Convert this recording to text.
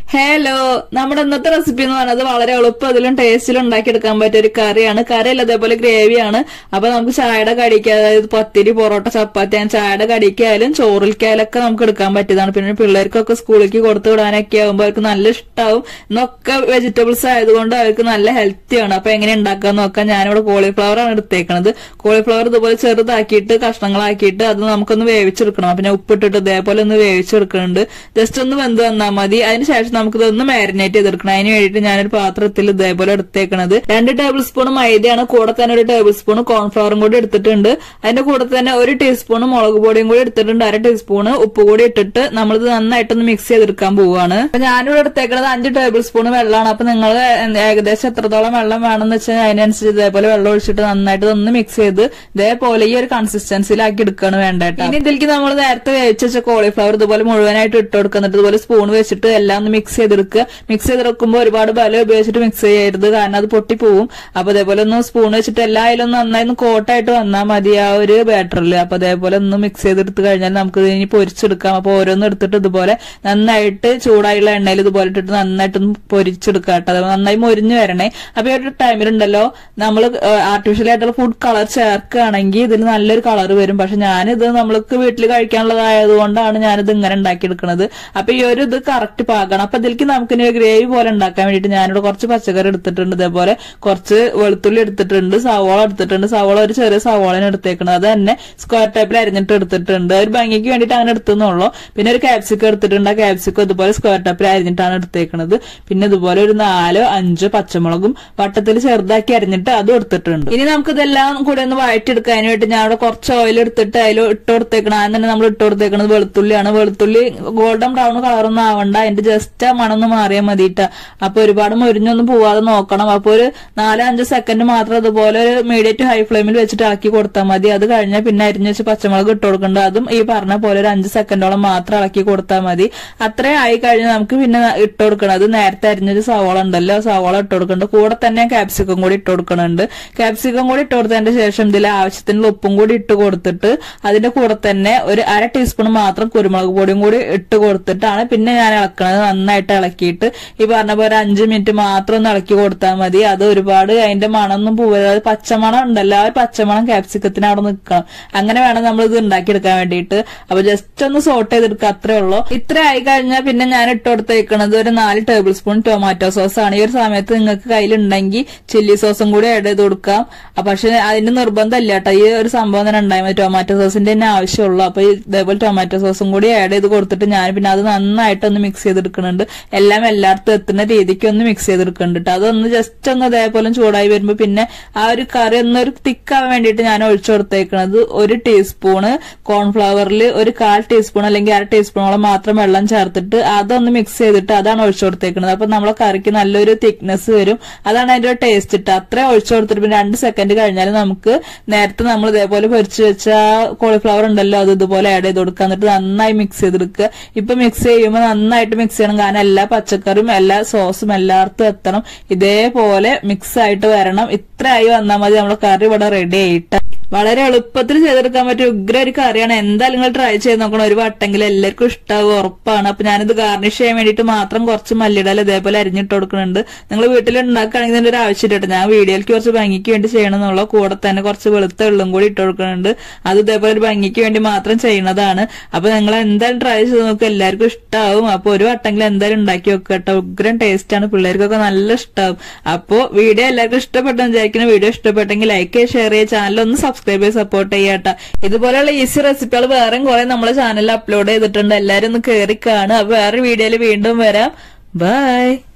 hello നമ്മുടെ ഇന്നത്തെ recipe എന്ന് പറയുന്നത് വളരെ എളുപ്പത്തിലും ടേസ്റ്റിലും ഉണ്ടാക്കിയെടുക്കാൻ പറ്റിയ ഒരു കറിയാണ് കറിയല്ല അതേപോലെ ഗ്രേവിയാണ് അപ്പൊ നമുക്ക് ചായയുടെ കടിക്ക് അതായത് പത്തിരി പൊറോട്ട ചപ്പാത്തി അങ്ങനെ ചായയുടെ കടിക്കായാലും ചോറിൽക്കായാലൊക്കെ നമുക്ക് എടുക്കാൻ പറ്റിയതാണ് പിന്നെ പിള്ളേർക്കൊക്കെ സ്കൂളിലേക്ക് കൊടുത്തു വിടാനൊക്കെ ആകുമ്പോൾ അവർക്ക് നല്ല ഇഷ്ടമാവും എന്നൊക്കെ വെജിറ്റബിൾസ് ആയതുകൊണ്ട് അവർക്ക് നല്ല ഹെൽത്തിയാണ് അപ്പൊ എങ്ങനെ ഉണ്ടാക്കാൻ നോക്കാം ഞാനിവിടെ കോളിഫ്ലവർ ആണ് എടുത്തേക്കണത് കോളിഫ്ലവർ ഇതുപോലെ ചെറുതാക്കിയിട്ട് കഷ്ണങ്ങളാക്കിയിട്ട് അത് നമുക്കൊന്ന് വേവിച്ചെടുക്കണം പിന്നെ ഉപ്പിട്ടിട്ട് ഇതേപോലെ ഒന്ന് വേവിച്ചെടുക്കുന്നുണ്ട് ജസ്റ്റ് ഒന്ന് വെന്ത് വന്നാൽ മതി അതിനുശേഷം നമുക്ക് ഇതൊന്ന് മാരിനേറ്റ് ചെയ്തെടുക്കണം അതിന് വേണ്ടിയിട്ട് ഞാനൊരു പാത്രത്തിൽ ഇതേപോലെ എടുത്തേക്കണത് രണ്ട് ടേബിൾ സ്പൂൺ മൈദയാണ് കൂടെ തന്നെ ഒരു ടേബിൾ സ്പൂൺ കോൺഫ്ലവറും കൂടി എടുത്തിട്ടുണ്ട് അതിന്റെ കൂടെ തന്നെ ഒരു ടീസ്പൂൺ മുളക് പൊടിയും കൂടി എടുത്തിട്ടുണ്ട് അര ടീസ്പൂൺ ഉപ്പ് കൂടി ഇട്ടിട്ട് നമ്മളിത് നന്നായിട്ടൊന്ന് മിക്സ് ചെയ്തെടുക്കാൻ പോവുകയാണ് അപ്പൊ ഞാനിവിടെ എടുത്തേക്കണത് അഞ്ച് ടേബിൾ സ്പൂൺ വെള്ളമാണ് അപ്പൊ നിങ്ങൾ ഏകദേശം എത്രത്തോളം വെള്ളം വേണമെന്ന് വെച്ചാൽ അതിനനുസരിച്ച് ഇതേപോലെ വെള്ളം ഒഴിച്ചിട്ട് നന്നായിട്ട് ഒന്ന് മിക്സ് ചെയ്ത് ഇതേപോലെ ഈ ഒരു കൺസിസ്റ്റൻസിയിലാക്കി എടുക്കുകയാണ് വേണ്ടേട്ടോ ഇനി ഇതിലേക്ക് നമ്മൾ നേരത്തെ വേവിച്ച് വെച്ച കോളിഫ്ലവർ ഇതുപോലെ മുഴുവനായിട്ട് ഇട്ട് കൊടുക്കുന്നിട്ട് ഇതുപോലെ സ്പൂൺ വെച്ചിട്ട് എല്ലാം ഒന്ന് മിക്സ് ചെയ്തെടുക്കുക മിക്സ് ചെയ്തെടുക്കുമ്പോൾ ഒരുപാട് ബലം ഉപയോഗിച്ചിട്ട് മിക്സ് ചെയ്യരുത് കാരണം അത് പൊട്ടിപ്പോവും അപ്പൊ അതേപോലെ ഒന്ന് സ്പൂൺ വെച്ചിട്ട് എല്ലാ അതിലും നന്നായി ഒന്ന് കോട്ടായിട്ട് വന്നാൽ മതി ആ ഒരു ബാറ്ററിൽ അപ്പൊ അതേപോലെ ഒന്ന് മിക്സ് ചെയ്തെടുത്ത് കഴിഞ്ഞാൽ നമുക്ക് ഇത് ഇനി പൊരിച്ചെടുക്കാം അപ്പൊ ഓരോന്ന് എടുത്തിട്ട് ഇതുപോലെ നന്നായിട്ട് ചൂടായുള്ള എണ്ണയിൽ ഇതുപോലെ ഇട്ടിട്ട് നന്നായിട്ട് ഒന്ന് പൊരിച്ചെടുക്കാം കേട്ടോ അത് നന്നായി മൊരിഞ്ഞു വരണേ അപ്പൊ ഈ ഒരു ടൈമിലുണ്ടല്ലോ നമ്മൾ ആർട്ടിഫിഷ്യൽ ആയിട്ടുള്ള ഫുഡ് കളർ ചേർക്കുകയാണെങ്കിൽ ഇതിൽ നല്ലൊരു കളർ വരും പക്ഷെ ഞാനിത് നമ്മൾക്ക് വീട്ടിൽ കഴിക്കാനുള്ളതായതുകൊണ്ടാണ് ഞാനിത് ഇങ്ങനെ ഉണ്ടാക്കിയെടുക്കുന്നത് അപ്പൊ ഈ ഒരു ഇത് കറക്റ്റ് പാകണം അപ്പൊ ഇതിലേക്ക് നമുക്ക് ഇനി ഗ്രേവി പോലെ ഉണ്ടാക്കാൻ വേണ്ടിയിട്ട് ഞാനിവിടെ കുറച്ച് പച്ചക്കറി എടുത്തിട്ടുണ്ട് ഇതേപോലെ കുറച്ച് വെളുത്തുള്ളി എടുത്തിട്ടുണ്ട് സവോള എടുത്തിട്ടുണ്ട് സവോള ഒരു ചെറിയ സവോളനെ എടുത്തേക്കുന്നത് അത് തന്നെ സ്ക്വയർ ടൈപ്പിൽ അരിഞ്ഞിട്ട് എടുത്തിട്ടുണ്ട് ഒരു ഭംഗിക്ക് വേണ്ടിയിട്ട് അങ്ങനെ എടുത്തെന്നുള്ളൂ പിന്നെ ഒരു ക്യാപ്സിക്കം എടുത്തിട്ടുണ്ട് ആ ക്യാപ്സിക്കം ഇതുപോലെ സ്ക്വയർ ടൈപ്പിൽ അരിഞ്ഞിട്ടാണ് എടുത്തേക്കുന്നത് പിന്നെ ഇതുപോലെ ഒരു നാലോ അഞ്ചോ പച്ചമുളകും വട്ടത്തിൽ ചെറുതാക്കി അരിഞ്ഞിട്ട് അതും എടുത്തിട്ടുണ്ട് ഇനി നമുക്ക് ഇതെല്ലാം കൂടെ ഒന്ന് വഴറ്റിയെടുക്കാൻ വേണ്ടി ഞാൻ അവിടെ കുറച്ച് ഓയിൽ എടുത്തിട്ട് അതിൽ ഇട്ട് കൊടുത്തേക്കണം ആദ്യം തന്നെ നമ്മൾ ഇട്ട് കൊടുത്തേക്കുന്നത് വെളുത്തുള്ളിയാണ് വെളുത്തുള്ളി ഗോൾഡൻ ബ്രൗൺ കളറൊന്നും ആവണ്ട അതിന്റെ ജസ്റ്റ് ആ മണം ഒന്ന് മാറിയാൽ മതിയിട്ട അപ്പൊ ഒരുപാട് മുരിഞ്ഞൊന്നും പോവാതെ നോക്കണം അപ്പൊ ഒരു നാലോ അഞ്ചോ സെക്കൻഡ് മാത്രം അതുപോലെ ഒരു മീഡിയം ടു ഹൈ ഫ്ലെയിമിൽ വെച്ചിട്ട് ആക്കി കൊടുത്താൽ മതി അത് കഴിഞ്ഞാൽ പിന്നെ അരിഞ്ഞ് വെച്ച് പച്ചമുളക് ഇട്ട് കൊടുക്കേണ്ടത് അതും ഈ പറഞ്ഞ പോലെ ഒരു അഞ്ച് സെക്കൻഡോളം മാത്രം ഇളക്കി കൊടുത്താൽ മതി അത്രയും ആയി കഴിഞ്ഞാൽ നമുക്ക് പിന്നെ ഇട്ട് കൊടുക്കണം അത് നേരത്തെ അരിഞ്ഞൊരു സവോള ഉണ്ടല്ലോ സവോള ഇട്ട് കൊടുക്കുന്നുണ്ട് കൂടെ തന്നെ ക്യാപ്സിക്കം കൂടി ഇട്ട് കൊടുക്കുന്നുണ്ട് ക്യാപ്സിക്കം കൂടി ഇട്ട് കൊടുത്തതിന്റെ ശേഷം ഇതിൽ ആവശ്യത്തിനുള്ള ഉപ്പും കൂടി ഇട്ട് കൊടുത്തിട്ട് അതിന്റെ കൂടെ തന്നെ ഒരു അര ടീസ്പൂൺ മാത്രം കുരുമുളക് പൊടിയും കൂടി ഇട്ട് കൊടുത്തിട്ടാണ് പിന്നെ ഞാൻ ഇളക്കണത് നന്നായിട്ട് ഇളക്കിയിട്ട് ഈ പറഞ്ഞ പോലെ ഒരു അഞ്ച് മിനിറ്റ് മാത്രം ഒന്ന് ഇളക്കി കൊടുത്താൽ മതി അത് ഒരുപാട് അതിന്റെ മണമൊന്നും പോവരുത് അത് പച്ചമണം ഉണ്ടല്ലോ ആ ഒരു പച്ചമണം ക്യാപ്സിക്കത്തിന് അവിടെ നിൽക്കണം അങ്ങനെ വേണം നമ്മൾ ഇത് ഉണ്ടാക്കിയെടുക്കാൻ വേണ്ടിയിട്ട് അപ്പൊ ജസ്റ്റ് ഒന്ന് സോട്ട് ചെയ്തെടുക്കുക അത്രേ ഉള്ളൂ ഇത്ര ആയി കഴിഞ്ഞാൽ പിന്നെ ഞാൻ ഇട്ട് കൊടുത്തേക്കണത് ഒരു നാല് ടേബിൾ സ്പൂൺ ടൊമാറ്റോ സോസ് ആണ് ഈ ഒരു സമയത്ത് നിങ്ങൾക്ക് കയ്യിലുണ്ടെങ്കിൽ ചില്ലി സോസും കൂടി ആഡ് ചെയ്ത് കൊടുക്കാം അപ്പൊ പക്ഷെ അതിന്റെ നിർബന്ധമില്ല കേട്ടോ ഈ ഒരു സംഭവം തന്നെ ഉണ്ടായി മതി ടൊമാറ്റോ സോസിന്റെ തന്നെ ആവശ്യമുള്ളൂ അപ്പൊ ഈ ഇതേപോലെ ടൊമാറ്റോ സോസും കൂടി ആഡ് ചെയ്ത് കൊടുത്തിട്ട് ഞാൻ പിന്നെ അത് നന്നായിട്ട് ഒന്ന് മിക്സ് ചെയ്തെടുക്കുന്നുണ്ട് എല്ലാം എല്ലായിടത്തും എത്തുന്ന രീതിക്ക് ഒന്ന് മിക്സ് ചെയ്തെടുക്കുന്നുണ്ട് കേട്ടോ അതൊന്ന് ജസ്റ്റ് ഒന്ന് അതേപോലെ ചൂടായി വരുമ്പോൾ പിന്നെ ആ ഒരു കറി ഒന്നൊരു തിക്കാവാൻ വേണ്ടിയിട്ട് ഞാൻ ഒഴിച്ചു കൊടുത്തേക്കണത് ഒരു ടീസ്പൂണ് കോൺഫ്ലവറിൽ ഒരു കാൽ ടീസ്പൂൺ അല്ലെങ്കിൽ അര ടീസ്പൂണോളം മാത്രം വെള്ളം ചേർത്തിട്ട് അതൊന്ന് മിക്സ് ചെയ്തിട്ട് അതാണ് ഒഴിച്ചു കൊടുത്തേക്കുന്നത് അപ്പൊ നമ്മളെ കറിക്ക് നല്ലൊരു തിക്നെസ് വരും അതാണ് അതിന്റെ ഒരു ടേസ്റ്റ് ഇട്ട് അത്രയും ഒഴിച്ചു കൊടുത്തിട്ട് പിന്നെ രണ്ട് സെക്കൻഡ് കഴിഞ്ഞാൽ നമുക്ക് നേരത്തെ നമ്മൾ ഇതേപോലെ പൊരിച്ചു വെച്ച കോളിഫ്ലവർ ഉണ്ടല്ലോ അത് ഇതുപോലെ ആഡ് ചെയ്ത് കൊടുക്കുക എന്നിട്ട് നന്നായി മിക്സ് ചെയ്തെടുക്കുക ഇപ്പൊ മിക്സ് ചെയ്യുമ്പോൾ നന്നായിട്ട് മിക്സ് ചെയ്യണം കാരണം എല്ലാ പച്ചക്കറിയും എല്ലാ സോസും എല്ലായിടത്തും എത്തണം ഇതേപോലെ മിക്സ് ആയിട്ട് വരണം ഇത്ര ആയി വന്നാൽ മതി നമ്മളെ കറി ഇവിടെ റെഡി ആയിട്ട് വളരെ എളുപ്പത്തിൽ ചെയ്തെടുക്കാൻ പറ്റിയ ഉഗ്ര ഒരു കറിയാണ് എന്തായാലും നിങ്ങൾ ട്രൈ ചെയ്ത് നോക്കണം ഒരു വട്ടെങ്കിലും എല്ലാവർക്കും ഇഷ്ടാവും ഉറപ്പാണ് അപ്പൊ ഞാനിത് ഗാർണിഷ് ചെയ്യാൻ വേണ്ടിയിട്ട് മാത്രം കുറച്ച് മല്ലിടൽ ഇതേപോലെ അരിഞ്ഞിട്ട് കൊടുക്കുന്നുണ്ട് നിങ്ങൾ വീട്ടിൽ ഉണ്ടാക്കുകയാണെങ്കിൽ ഇതിന്റെ ഒരു ആവശ്യമില്ല ഞാൻ വീഡിയോയിലേക്ക് കുറച്ച് ഭംഗിക്ക് വേണ്ടി ചെയ്യണം എന്നുള്ള കൂടെ തന്നെ കുറച്ച് വെളുത്ത എള്ളും കൂടി ഇട്ട് കൊടുക്കുന്നുണ്ട് അത് ഇതേപോലെ ഒരു ഭംഗിക്ക് വേണ്ടി മാത്രം ചെയ്യുന്നതാണ് അപ്പൊ നിങ്ങൾ എന്തായാലും ട്രൈ ചെയ്ത് നോക്കുക എല്ലാവർക്കും ഇഷ്ടാവും അപ്പൊ ഒരു വട്ടെങ്കിലും എന്തായാലും ഉണ്ടാക്കി വെക്കുക കേട്ടോ ഉഗ്രം ടേസ്റ്റ് ആണ് പിള്ളേർക്കൊക്കെ നല്ല ഇഷ്ടാവും അപ്പോ വീഡിയോ എല്ലാവർക്കും ഇഷ്ടപ്പെട്ടെന്ന് വിചാരിക്കുന്ന വീഡിയോ ഇഷ്ടപ്പെട്ടെങ്കിൽ ലൈക്ക് ചെയ്യുക ഷെയർ ചെയ്യുക ചാനൽ ഒന്ന് സബ്സ്ക്രൈബ് ചെയ്ത് സപ്പോർട്ട് ചെയ്യാട്ടോ ഇതുപോലെയുള്ള ഈസി റെസിപ്പികൾ വേറെയും കുറെ നമ്മളെ ചാനലിൽ അപ്ലോഡ് ചെയ്തിട്ടുണ്ട് എല്ലാരും ഒന്ന് കയറി കാണുക അപ്പൊ വേറെ വീഡിയോയിൽ വീണ്ടും വരാം ബൈ